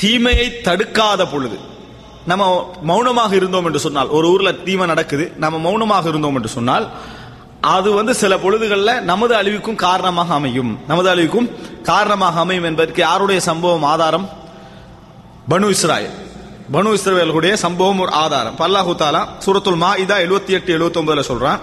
தீமையை தடுக்காத பொழுது நம்ம மௌனமாக இருந்தோம் என்று சொன்னால் ஒரு ஊர்ல தீமை நடக்குது நம்ம மௌனமாக இருந்தோம் என்று சொன்னால் அது வந்து சில பொழுதுகளில் நமது அழிவுக்கும் காரணமாக அமையும் நமது அழிவுக்கும் காரணமாக அமையும் என்பதற்கு யாருடைய சம்பவம் ஆதாரம் பனு இஸ்ராயல் பனு இஸ்ரவேலுடைய சம்பவம் ஒரு ஆதாரம் பல்லாஹு தாலா சூரத்துல் மாஇதா எழுபத்தி எட்டு எழுபத்தி ஒன்பதுல சொல்றான்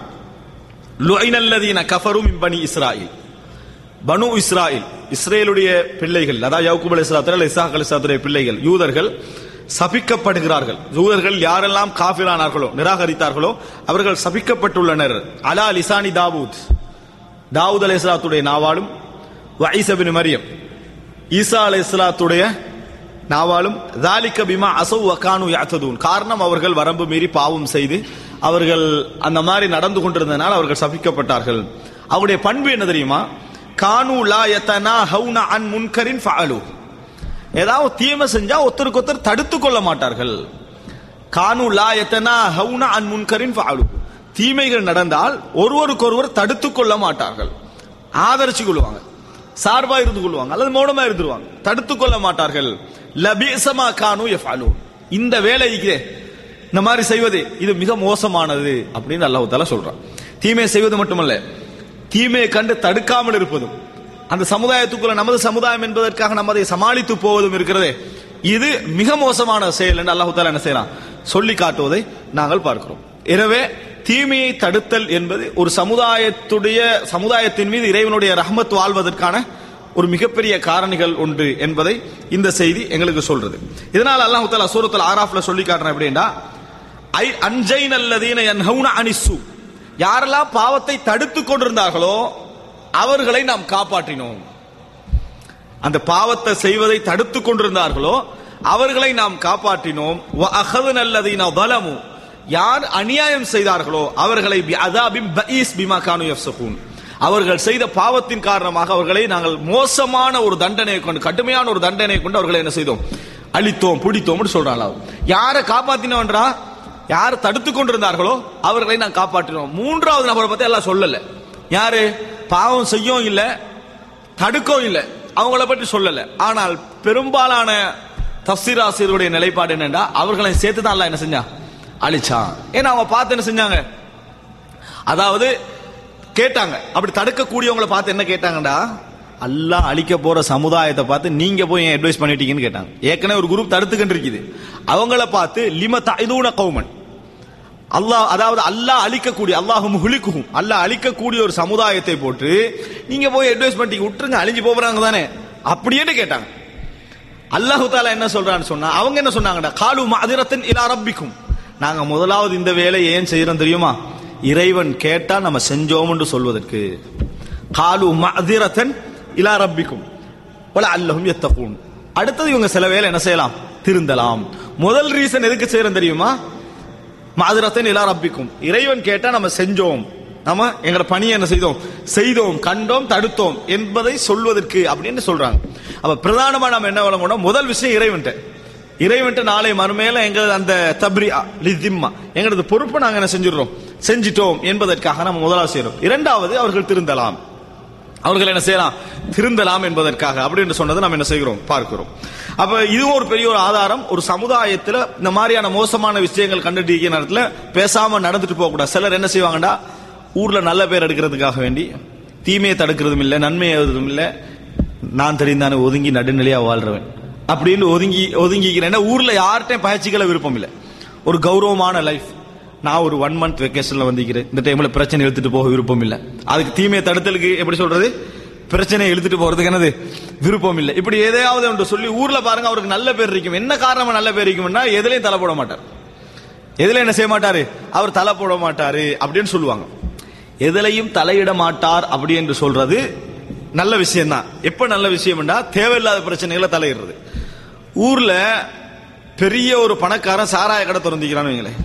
லுஐனல்லதீன கஃபரும் மின் பனி இஸ்ராயில் பனு இஸ்ராயில் இஸ்ரேலுடைய பிள்ளைகள் அதாவது யவுக்குப் அலி இஸ்லாத்துல இசாக் அலி இஸ்லாத்துடைய பிள்ளைகள் யூதர்கள் சபிக்கப்படுகிறார்கள் யூதர்கள் யாரெல்லாம் காஃபிரானார்களோ நிராகரித்தார்களோ அவர்கள் சபிக்கப்பட்டுள்ளனர் அலா லிசானி தாவூத் தாவூத் அலி இஸ்லாத்துடைய நாவாலும் வைசபின் மரியம் ஈசா அலி இஸ்லாத்துடைய நாவாலும் தாலிக்க பிமா அசௌ வக்கானு யாத்ததூன் காரணம் அவர்கள் வரம்பு மீறி பாவம் செய்து அவர்கள் அந்த மாதிரி நடந்து கொண்டிருந்ததனால் அவர்கள் சபிக்கப்பட்டார்கள் அவருடைய பண்பு என்ன தெரியுமா கானு லா யத்தனா ஹவுன அன் முன்கரின் ஃபஅலு ஏதாவது தீமை செஞ்சா ஒருத்தருக்கு ஒருத்தர் தடுத்து கொள்ள மாட்டார்கள் கானு லா யத்தனா ஹவுன அன் முன்கரின் ஃபஅலு தீமைகள் நடந்தால் ஒருவருக்கொருவர் தடுத்து கொள்ள மாட்டார்கள் ஆதரிச்சு கொள்வாங்க சார்பா இருந்து கொள்வாங்க அல்லது மௌனமா இருந்துருவாங்க தடுத்து கொள்ள மாட்டார்கள் லபீசமா கானு எஃபாலு இந்த வேலை இருக்குதே இந்த மாதிரி செய்வது இது மிக மோசமானது அப்படின்னு அல்லாஹ் தாலா சொல்றான் தீமை செய்வது மட்டுமல்ல தீமையை கண்டு தடுக்காமல் இருப்பதும் அந்த சமுதாயத்துக்குள்ள நமது சமுதாயம் என்பதற்காக நம்ம அதை சமாளித்து போவதும் இருக்கிறதே இது மிக மோசமான செயல் என்று அல்லாஹு தாலா என்ன செய்யலாம் சொல்லி காட்டுவதை நாங்கள் பார்க்கிறோம் எனவே தீமையை தடுத்தல் என்பது ஒரு சமுதாயத்துடைய சமுதாயத்தின் மீது இறைவனுடைய ரஹ்மத் வாழ்வதற்கான ஒரு மிகப்பெரிய காரணிகள் ஒன்று என்பதை இந்த செய்தி எங்களுக்கு சொல்றது இதனால் அல்லாஹு தாலா சூரத்தில் ஆராஃப்ல சொல்லி காட்டுறேன் எப்படின்னா ஐ அன்ஜைன் அல்லதீன யன்ஹவுன அனிசு யாரெல்லாம் பாவத்தை தடுத்து கொண்டிருந்தார்களோ அவர்களை நாம் காப்பாற்றினோம் அந்த பாவத்தை செய்வதை தடுத்து கொண்டிருந்தார்களோ அவர்களை நாம் காப்பாற்றினோம் வ அகதுன அல்லதீன பலமு யார் அநியாயம் செய்தார்களோ அவர்களை பி அதாபிம் பஈஸ் பிமா கானு யஃப்சகூன் அவர்கள் செய்த பாவத்தின் காரணமாக அவர்களை நாங்கள் மோசமான ஒரு தண்டனையை கொண்டு கடுமையான ஒரு தண்டனையை கொண்டு அவர்களை என்ன செய்தோம் அழித்தோம் பிடித்தோம்னு சொல்றாங்க யாரை காப்பாத்தினோன்றா யார் தடுத்து கொண்டிருந்தார்களோ அவர்களை நான் காப்பாற்றினோம் மூன்றாவது நபரை பத்தி எல்லாம் சொல்லல யாரு பாவம் செய்யும் இல்ல தடுக்கவும் இல்லை அவங்கள பற்றி சொல்லல ஆனால் பெரும்பாலான தப்சீர் ஆசிரியருடைய நிலைப்பாடு என்னன்னா அவர்களை சேர்த்து தான் அல்லாஹ் என்ன செஞ்சான் அழிச்சான் ஏன்னா அவங்க பார்த்து என்ன செஞ்சாங்க அதாவது கேட்டாங்க அப்படி தடுக்கக்கூடியவங்கள பார்த்து என்ன கேட்டாங்கடா அல்லாஹ் அழிக்க போற சமுதாயத்தை பார்த்து நீங்க போய் ஏன் அட்வைஸ் பண்ணிட்டீங்கன்னு கேட்டாங்க ஏற்கனவே ஒரு குரூப் தடுத்துக்கிட்டு இருக்குது அவங்கள பார்த்து லிம தஐதூன கௌமன் அல்லாஹ் அதாவது அல்லாஹ் அழிக்கக்கூடிய அல்லாஹ் முஹ்லிக்குஹும் அல்லாஹ் அழிக்கக்கூடிய ஒரு சமுதாயத்தை போட்டு நீங்க போய் அட்வைஸ் பண்ணிட்டீங்க விட்டுருங்க அழிஞ்சு போறாங்க தானே அப்படியே கேட்டாங்க அல்லாஹு தாலா என்ன சொல்றான்னு சொன்னா அவங்க என்ன சொன்னாங்கடா காலு மாதிரத்தின் இலா ரப்பிக்கும் நாங்க முதலாவது இந்த வேலையை ஏன் செய்யறோம் தெரியுமா இறைவன் கேட்டா நம்ம செஞ்சோம் என்று சொல்வதற்கு காலு மாதிரத்தன் இலா ரப்பிக்கும் வல அல்லஹும் எத்தகூன் அடுத்தது இவங்க சில வேலை என்ன செய்யலாம் திருந்தலாம் முதல் ரீசன் எதுக்கு செய்யறோம் தெரியுமா மாதிரத்தன் இலா ரப்பிக்கும் இறைவன் கேட்டா நம்ம செஞ்சோம் நம்ம எங்களோட பணியை என்ன செய்தோம் செய்தோம் கண்டோம் தடுத்தோம் என்பதை சொல்வதற்கு அப்படின்னு சொல்றாங்க அப்ப பிரதானமா நம்ம என்ன வழங்கணும் முதல் விஷயம் இறைவன்ட்ட இறைவன்ட்ட நாளை மறுமையில எங்களது அந்த தப்ரி லிதிம்மா எங்களது பொறுப்பை நாங்க என்ன செஞ்சிடறோம் செஞ்சிட்டோம் என்பதற்காக நம்ம முதலாவது செய்யறோம் இரண்டாவது அவர்கள் திருந்தலாம் அவர்கள் என்ன செய்யலாம் திருந்தலாம் என்பதற்காக அப்படி என்று சொன்னதை நம்ம என்ன செய்கிறோம் பார்க்கிறோம் அப்ப இதுவும் ஒரு பெரிய ஒரு ஆதாரம் ஒரு சமுதாயத்துல இந்த மாதிரியான மோசமான விஷயங்கள் கண்டுபிடிக்கிற நேரத்துல பேசாம நடந்துட்டு போக கூடாது சிலர் என்ன செய்வாங்கடா ஊர்ல நல்ல பேர் எடுக்கிறதுக்காக வேண்டி தீமையை தடுக்கிறதும் இல்லை நன்மையை எழுதுறதும் இல்லை நான் தெரிந்தானே ஒதுங்கி நடுநிலையா வாழ்றவன் அப்படின்னு ஒதுங்கி ஒதுங்கிக்கிறேன் ஏன்னா ஊர்ல யார்கிட்டையும் பயிற்சிகளை விருப்பம் இல்லை ஒரு கௌரவமான லைஃப் நான் ஒரு ஒன் மந்த் வெக்கேஷன்ல வந்திருக்கிறேன் இந்த டைம்ல பிரச்சனை எடுத்துட்டு போக விருப்பம் இல்லை அதுக்கு தீமையை தடுத்தலுக்கு எப்படி சொல்றது பிரச்சனையை இழுத்துட்டு போறதுக்கு என்னது விருப்பம் இல்லை இப்படி எதையாவது ஒன்று சொல்லி ஊர்ல பாருங்க அவருக்கு நல்ல பேர் இருக்கும் என்ன காரணமா நல்ல பேர் இருக்கும்னா எதுலயும் தலை போட மாட்டார் எதுல என்ன செய்ய மாட்டாரு அவர் தலை போட மாட்டாரு அப்படின்னு சொல்லுவாங்க எதுலையும் தலையிட மாட்டார் அப்படி என்று சொல்றது நல்ல விஷயம் தான் எப்ப நல்ல விஷயம்னா தேவையில்லாத பிரச்சனைகளை தலையிடுறது ஊர்ல பெரிய ஒரு பணக்காரன் சாராய கடை திறந்திக்கிறான்னு வைங்களேன்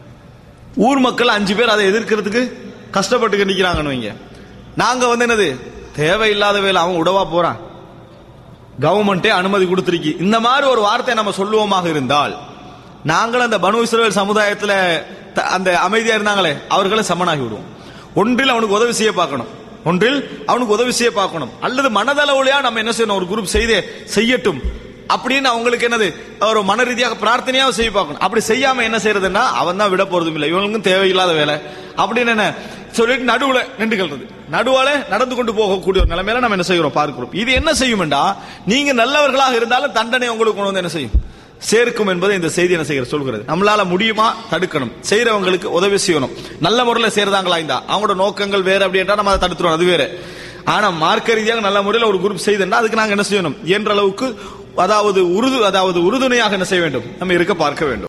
ஊர் மக்கள் அஞ்சு பேர் அதை எதிர்க்கிறதுக்கு கஷ்டப்பட்டு நிக்கிறாங்கன்னு வைங்க நாங்க வந்து என்னது தேவையில்லாத வேலை அவன் உடவா போறான் கவர்மெண்டே அனுமதி கொடுத்திருக்கு இந்த மாதிரி ஒரு வார்த்தை நம்ம சொல்லுவோமாக இருந்தால் நாங்கள் அந்த பனு இஸ்ரேல் சமுதாயத்துல த- அந்த அமைதியா இருந்தாங்களே அவர்களை சமனாகி விடுவோம் ஒன்றில் அவனுக்கு உதவி செய்ய பார்க்கணும் ஒன்றில் அவனுக்கு உதவி செய்ய பார்க்கணும் அல்லது மனதளவுலையா நம்ம என்ன செய்யணும் ஒரு குரூப் செய்தே செய்யட்டும் அப்படின்னு அவங்களுக்கு என்னது ஒரு மன ரீதியாக பிரார்த்தனையாக செய்ய பார்க்கணும் அப்படி செய்யாம என்ன செய்யறதுன்னா அவன் தான் விட போறதும் இல்லை இவங்களுக்கும் தேவையில்லாத வேலை அப்படின்னு என்ன சொல்லிட்டு நடுவுல நின்றுகிறது நடுவால நடந்து கொண்டு போகக்கூடிய ஒரு நிலைமையில நம்ம என்ன செய்கிறோம் பார்க்கிறோம் இது என்ன செய்யும்டா நீங்க நல்லவர்களாக இருந்தாலும் தண்டனை உங்களுக்கு கொண்டு வந்து என்ன செய்யும் சேர்க்கும் என்பதை இந்த செய்தி என்ன செய்கிற சொல்கிறது நம்மளால முடியுமா தடுக்கணும் செய்யறவங்களுக்கு உதவி செய்யணும் நல்ல முறையில் செய்யறதாங்களா இந்த அவங்களோட நோக்கங்கள் வேற அப்படின்றா நம்ம அதை தடுத்துறோம் அது வேற ஆனா மார்க்க ரீதியாக நல்ல முறையில் ஒரு குரூப் செய்தா அதுக்கு நாங்க என்ன செய்யணும் என்ற அளவுக்கு அதாவது உறுது அதாவது உறுதுணையாக என்ன செய்ய வேண்டும் நம்ம இருக்க பார்க்க வேண்டும்